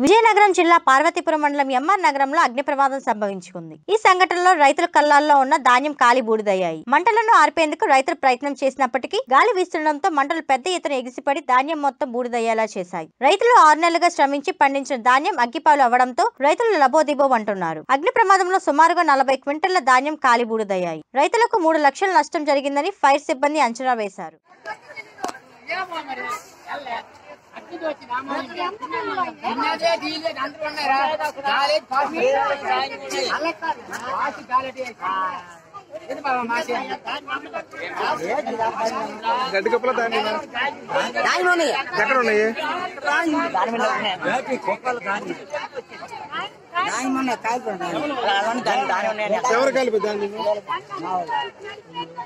విజయనగరం జిల్లా పార్వతీపురం మండలం ఎంఆర్ నగరంలో అగ్ని ప్రమాదం సంభవించుకుంది ఈ సంఘటనలో రైతుల కళ్ళాల్లో ఉన్న ధాన్యం కాలి బూడిదయ్యాయి మంటలను ఆర్పేందుకు రైతులు ప్రయత్నం చేసినప్పటికీ గాలి వీస్తుండటంతో మంటలు పెద్ద ఎత్తున ఎగిసిపడి ధాన్యం మొత్తం బూడిదయ్యేలా చేశాయి రైతులు ఆరు నెలలుగా శ్రమించి పండించిన ధాన్యం అగ్గిపాలు అవ్వడంతో రైతులు లబోదిబో అంటున్నారు అగ్ని ప్రమాదంలో సుమారుగా నలభై క్వింటళ్ల ధాన్యం కాలి బూడిదయ్యాయి రైతులకు మూడు లక్షల నష్టం జరిగిందని ఫైర్ సిబ్బంది అంచనా వేశారు ఉన్నదే డీలే అందరూ ఉన్నారా కాలేజ్ పాస్ పాస్ కాలేజ్ ఇది బాబా మాసి గడ్డి కప్పుల దాని ఎక్కడ ఉన్నాయి ఎవరు కలిపి దాన్ని